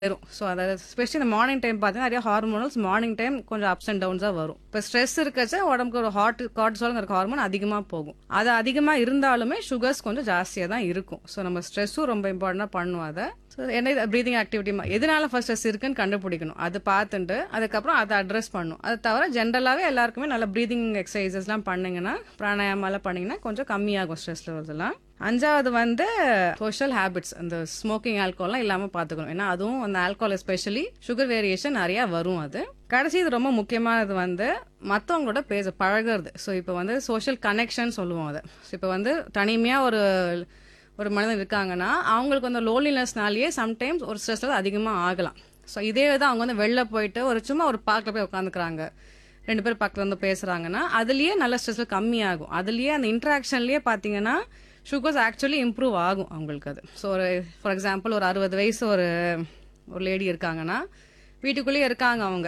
வரும் ஸோ அதாவது ஸ்பெஷலி இந்த மார்னிங் டைம் பார்த்தீங்கன்னா நிறைய ஹார்மோனல்ஸ் மார்னிங் டைம் கொஞ்சம் அப்ஸ் அண்ட் டவுன்ஸாக வரும் இப்போ ஸ்ட்ரெஸ் இருக்கச்ச உடம்புக்கு ஒரு ஹார்ட் கார்டிசால்ங்கிற ஹார்மோன் அதிகமாக போகும் அது அதிகமாக இருந்தாலுமே சுகர்ஸ் கொஞ்சம் ஜாஸ்தியாக தான் இருக்கும் ஸோ நம்ம ஸ்ட்ரெஸ்ஸும் ரொம்ப இம்பார்ட்டண்டாக பண்ணுவோம் அதை ஸோ என்ன ப்ரீதிங் ஆக்டிவிட்டி எதனால ஃபர்ஸ்ட் ஸ்ட்ரெஸ் இருக்குன்னு கண்டுபிடிக்கணும் அது பார்த்துட்டு அதுக்கப்புறம் அதை அட்ரஸ் பண்ணும் அது தவிர ஜென்ரலாகவே எல்லாருக்குமே நல்ல ப்ரீதிங் எக்ஸசைசஸ்லாம் பண்ணிங்கன்னா பிராணாயாமெல்லாம் பண்ணிங்கன்னா கொஞ்சம் கம்மியாகும் ஸ்ட்ரெஸ் லெவல்ஸ் எல்லாம் அஞ்சாவது வந்து சோஷியல் ஹேபிட்ஸ் அந்த ஸ்மோக்கிங் ஆல்கோல்லாம் இல்லாமல் பார்த்துக்கணும் ஏன்னா அதுவும் அந்த ஆல்கோல் எஸ்பெஷலி சுகர் வேரியேஷன் நிறையா வரும் அது கடைசி இது ரொம்ப முக்கியமானது வந்து மற்றவங்களோட பேச பழகிறது ஸோ இப்போ வந்து சோஷியல் கனெக்ஷன் சொல்லுவோம் அதை ஸோ இப்போ வந்து தனிமையாக ஒரு ஒரு மனிதன் இருக்காங்கன்னா அவங்களுக்கு வந்து லோன்லினஸ்னாலேயே சம்டைம்ஸ் ஒரு ஸ்ட்ரெஸ் அதிகமாக ஆகலாம் ஸோ இதே தான் அவங்க வந்து வெளில போயிட்டு ஒரு சும்மா ஒரு பார்க்கில் போய் உட்காந்துக்கிறாங்க ரெண்டு பேர் பக்கத்தில் வந்து பேசுகிறாங்கன்னா அதுலேயே நல்ல ஸ்ட்ரெஸ் கம்மியாகும் அதுலேயே அந்த இன்ட்ராக்ஷன்லேயே பார்த்தீங்கன்னா சுகர்ஸ் ஆக்சுவலி இம்ப்ரூவ் ஆகும் அவங்களுக்கு அது ஸோ ஒரு ஃபார் எக்ஸாம்பிள் ஒரு அறுபது வயசு ஒரு ஒரு லேடி இருக்காங்கன்னா வீட்டுக்குள்ளேயே இருக்காங்க அவங்க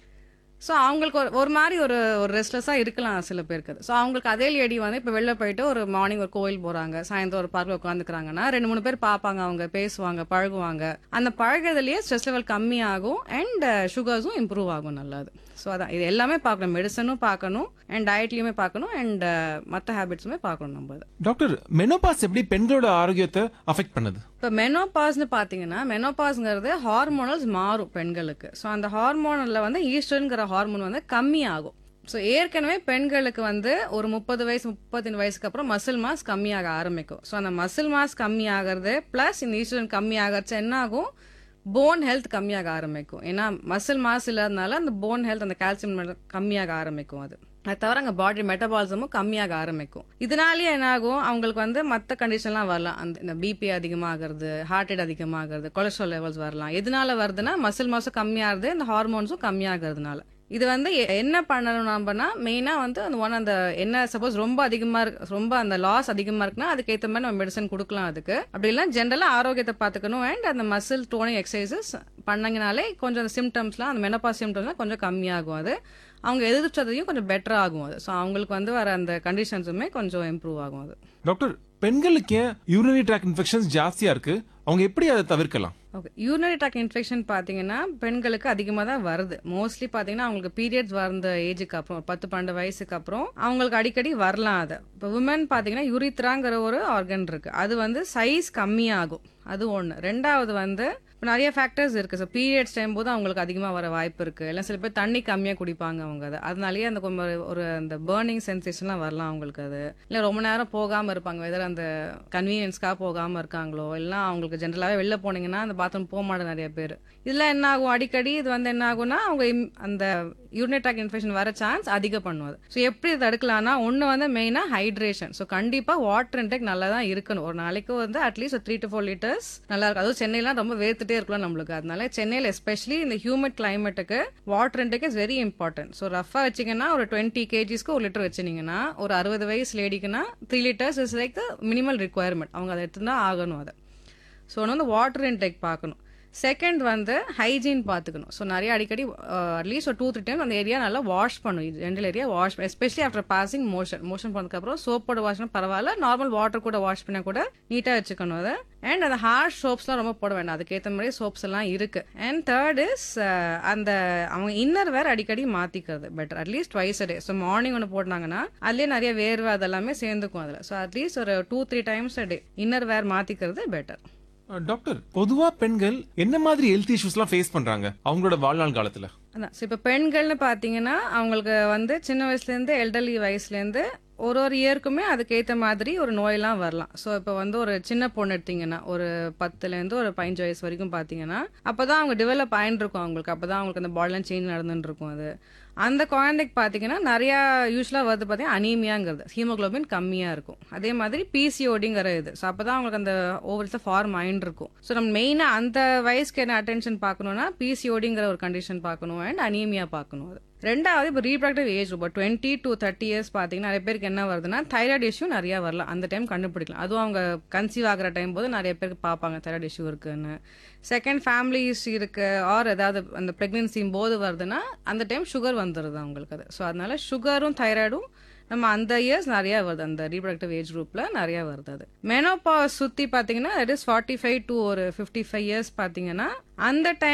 ஸோ அவங்களுக்கு ஒரு ஒரு மாதிரி ஒரு ஒரு ரெஸ்ட்லெஸ்ஸாக இருக்கலாம் சில பேருக்கு அது ஸோ அவங்களுக்கு அதே லேடி வந்து இப்போ வெளில போயிட்டு ஒரு மார்னிங் ஒரு கோயில் போகிறாங்க சாயந்தரம் ஒரு பார்க்கில் உட்காந்துக்கிறாங்கன்னா ரெண்டு மூணு பேர் பார்ப்பாங்க அவங்க பேசுவாங்க பழகுவாங்க அந்த பழகிறதுலேயே ஸ்ட்ரெஸ் லெவல் கம்மியாகும் அண்ட் சுகர்ஸும் இம்ப்ரூவ் ஆகும் நல்லது ஸோ அதான் இது எல்லாமே பார்க்கணும் மெடிசனும் பார்க்கணும் அண்ட் டயட்லையுமே பார்க்கணும் அண்ட் மற்ற ஹேபிட்ஸுமே பார்க்கணும் நம்ம அதை டாக்டர் மெனோபாஸ் எப்படி பெண்களோட ஆரோக்கியத்தை அஃபெக்ட் பண்ணுது இப்போ மெனோபாஸ்னு பார்த்தீங்கன்னா மெனோபாஸ்ங்கிறது ஹார்மோனல்ஸ் மாறும் பெண்களுக்கு ஸோ அந்த ஹார்மோனலில் வந்து ஈஸ்டர்ங்கிற ஹார்மோன் வந்து கம்மியாகும் ஸோ ஏற்கனவே பெண்களுக்கு வந்து ஒரு முப்பது வயசு முப்பத்தஞ்சு வயசுக்கு அப்புறம் மசில் மாஸ் கம்மியாக ஆரம்பிக்கும் ஸோ அந்த மசில் மாஸ் கம்மியாகிறது ப்ளஸ் இந்த ஈஸ்டர்ன் கம்மியாகிறச்ச என்ன ஆகும் போன் ஹெல்த் கம்மியாக ஆரம்பிக்கும் ஏன்னா மசில் மாஸ் இல்லாதனால அந்த போன் ஹெல்த் அந்த கால்சியம் கம்மியாக ஆரம்பிக்கும் அது அது தவிர அங்கே பாடி மெட்டபாலிசமும் கம்மியாக ஆரம்பிக்கும் இதனாலேயே என்ன ஆகும் அவங்களுக்கு வந்து மற்ற கண்டிஷன்லாம் வரலாம் அந்த இந்த பிபி அதிகமாகிறது ஹார்ட் ரேட் அதிகமாகிறது கொலஸ்ட்ரால் லெவல்ஸ் வரலாம் எதனால வருதுன்னா மசில் மாசும் கம்மியாகிறது இந்த ஹார்மோன்ஸும் கம்மியாகிறதுனால இது வந்து எ- என்ன பண்ணணும் நம்மனா மெயினாக வந்து அந்த ஒன் அந்த என்ன சப்போஸ் ரொம்ப அதிகமாக இருக்கு ரொம்ப அந்த லாஸ் அதிகமாக இருக்குன்னா அதுக்கேற்ற மாதிரி நம்ம மெடிசன் கொடுக்கலாம் அதுக்கு அப்படி இல்லை ஜென்ரலாக ஆரோக்கியத்தை பார்த்துக்கணும் அண்ட் அந்த மசில் டோனிங் எக்ஸசைசஸ் பண்ணங்கினாலே கொஞ்சம் அந்த சிம்டம்ஸ்லாம் அந்த மெனப்பா சிம்டம்ஸ்லாம் கொஞ்சம் கம்மியாகும் அது அவங்க எதிர்ப்பு சக்தியும் கொஞ்சம் பெட்டர் ஆகும் அது ஸோ அவங்களுக்கு வந்து வர அந்த கண்டிஷன்ஸுமே கொஞ்சம் இம்ப்ரூவ் ஆகும் அது டாக்டர் பெண்களுக்கு ஏன் யூரினரி ட்ராக் இன்ஃபெக்ஷன்ஸ் ஜாஸ்தியா இருக்கு அவங்க எப்படி அதை தவிர்க்கலாம் ஓகே யூரினரி ட்ராக் இன்ஃபெக்ஷன் பார்த்தீங்கன்னா பெண்களுக்கு அதிகமாக தான் வருது மோஸ்ட்லி பார்த்தீங்கன்னா அவங்களுக்கு பீரியட்ஸ் வந்த ஏஜுக்கு அப்புறம் ஒரு பத்து பன்னெண்டு வயசுக்கு அப்புறம் அவங்களுக்கு அடிக்கடி வரலாம் அது இப்போ உமன் பார்த்தீங்கன்னா யூரித்ராங்கிற ஒரு ஆர்கன் இருக்கு அது வந்து சைஸ் கம்மியாகும் அது ஒன்று ரெண்டாவது வந்து இப்போ நிறைய ஃபேக்டர்ஸ் இருக்கு ஸோ பீரியட்ஸ் டைம் போது அவங்களுக்கு அதிகமாக வர வாய்ப்பு இருக்கு இல்லை சில பேர் தண்ணி கம்மியாக குடிப்பாங்க அவங்க அது அதனாலேயே அந்த கொஞ்சம் ஒரு- ஒரு அந்த பேர்னிங் சென்சேஷன்லாம் வரலாம் அவங்களுக்கு அது இல்லை ரொம்ப நேரம் போகாமல் இருப்பாங்க வெதர் அந்த கன்வீனியன்ஸ்க்காக போகாமல் இருக்காங்களோ இல்லை அவங்களுக்கு ஜென்ரலாகவே வெளில போனீங்கன்னா அந்த பாத்ரூம் போக மாட்டேன் நிறைய பேர் இதெல்லாம் என்ன ஆகும் அடிக்கடி இது வந்து என்ன ஆகும்னா அவங்க im- அந்த யூரினேட்டாக் இன்ஃபெக்ஷன் வர சான்ஸ் அதிகம் பண்ணும் அது ஸோ எப்படி இதை தடுக்கலாம்னா ஒன்று வந்து மெயினாக ஹைட்ரேஷன் ஸோ கண்டிப்பாக வாட்டர் இன்டேக் நல்லா தான் இருக்கணும் ஒரு நாளைக்கு வந்து at least three to four litres நல்லா இருக்கும் அதுவும் சென்னையிலாம் ரொம்ப வேர்த்துட்டே இருக்கலாம் நம்மளுக்கு அதனால சென்னையில் எஸ்பெஷலி இந்த ஹியூமிட் கிளைமேட்டுக்கு water intake is very important so ரஃபாக வச்சிங்கன்னா ஒரு டுவெண்ட்டி கேஜிஸ்க்கு ஒரு லிட்டர் வச்சிங்கன்னா ஒரு அறுபது வயசு லேடிக்குன்னா three litres is like the minimal requirement அவங்க அதை எடுத்து தான் ஆகணும் அதை ஸோ ஒன்று வந்து வாட்டர் இன்டேக் பார்க்கணும் செகண்ட் வந்து ஹைஜீன் பார்த்துக்கணும் ஸோ நிறைய அடிக்கடி அட்லீஸ்ட் ஒரு டூ த்ரீ டைம் அந்த ஏரியா நல்லா வாஷ் பண்ணும் general area wash especially after passing motion motion பண்ணதுக்கப்புறம் சோப்போட வாஷ் பண்ணா பரவாயில்ல நார்மல் வாட்டர் கூட வாஷ் பண்ண கூட நீட்டாக வச்சுக்கணும் அதை அண்ட் அந்த ஹார்ஷ் சோப்ஸ்லாம் ரொம்ப போட வேண்டாம் அதுக்கேற்ற மாதிரி சோப்ஸ் எல்லாம் இருக்கு அண்ட் தேர்ட் இஸ் அந்த அவங்க இன்னர் வேர் அடிக்கடி மாத்திக்கிறது better at least twice day so morning ஒன்று போட்டாங்கன்னா அதுலேயே நிறைய வேர்வை அதெல்லாமே சேர்ந்துக்கும் அதில் ஸோ அட்லீஸ்ட் ஒரு two three times day inner wear மாத்திக்கிறது பெட்டர் அஹ், டாக்டர் பொதுவா பெண்கள் என்ன மாதிரி ஹெல்த் இஷ்யூஸ்லாம் ஃபேஸ் பண்றாங்க அவங்களோட வாழ்நாள் காலத்துல அதான் ஸோ இப்போ பெண்கள்னு பார்த்தீங்கன்னா அவங்களுக்கு வந்து சின்ன வயசுலேருந்து எல்டர்லி வயசுலேருந்து ஒரு ஒரு இயருக்குமே அதுக்கேற்ற மாதிரி ஒரு நோயெல்லாம் வரலாம் ஸோ இப்போ வந்து ஒரு சின்ன பொண்ணு எடுத்தீங்கன்னா ஒரு பத்துலேருந்து ஒரு பதினஞ்சு வயசு வரைக்கும் பார்த்தீங்கன்னா அப்போ தான் அவங்க டெவலப் ஆயின்னு இருக்கும் அவங்களுக்கு அப்போ தான் அவங்களுக்கு அந்த பாடிலாம் சேஞ்ச் நடந்துட்டு இருக்கும் அது அந்த குழந்தைக்கு பார்த்தீங்கன்னா நிறையா யூஸ்வலாக வருது பார்த்தீங்கன்னா அனீமியாங்கிறது ஹீமோகுளோபின் கம்மியாக இருக்கும் அதே மாதிரி பிசிஓடிங்கிற இது ஸோ அப்போ தான் அவங்களுக்கு அந்த ஓவர்ஸில் ஃபார்ம் ஆயின்னு இருக்கும் ஸோ நம்ம மெயினாக அந்த வயசுக்கு என்ன அட்டென்ஷன் பார்க்கணும்னா பிசிஓடிங்கிற ஒரு கண்டிஷன் பார்க்கணும் அண்ட் அனீமியா பார்க்கணும் அது ரெண்டாவது இப்போ ரீப்ராக்டிவ் ஏஜ் இப்போ டுவெண்ட்டி டு தேர்ட்டி இயர்ஸ் பார்த்தீங்கன்னா நிறைய பேருக்கு என்ன வருதுன்னா தைராய்டு இஷ்யூ நிறைய வரலாம் அந்த டைம் கண்டுபிடிக்கலாம் அதுவும் அவங்க கன்சீவ் ஆகிற டைம் போது நிறைய பேருக்கு பார்ப்பாங்க தைராய்டு இஷ்யூ இருக்குன்னு செகண்ட் ஃபேமிலி இஷ்யூ இருக்கு ஆர் ஏதாவது அந்த ப்ரெக்னென்சி போது வருதுன்னா அந்த டைம் சுகர் வந்துடுது அவங்களுக்கு அது ஸோ அதனால சுகரும் தைராய்டும் நம்ம அந்த இயர்ஸ் நிறைய வருது அந்த ரீப்ரடக்டிவ் ஏஜ் குரூப்ல நிறைய வருது அது மெனோபா சுத்தி பாத்தீங்கன்னா it is forty five to ஒரு ஃபிஃப்டி ஃபைவ் இயர்ஸ் பாத்தீங்கன்னா அந்த டைம்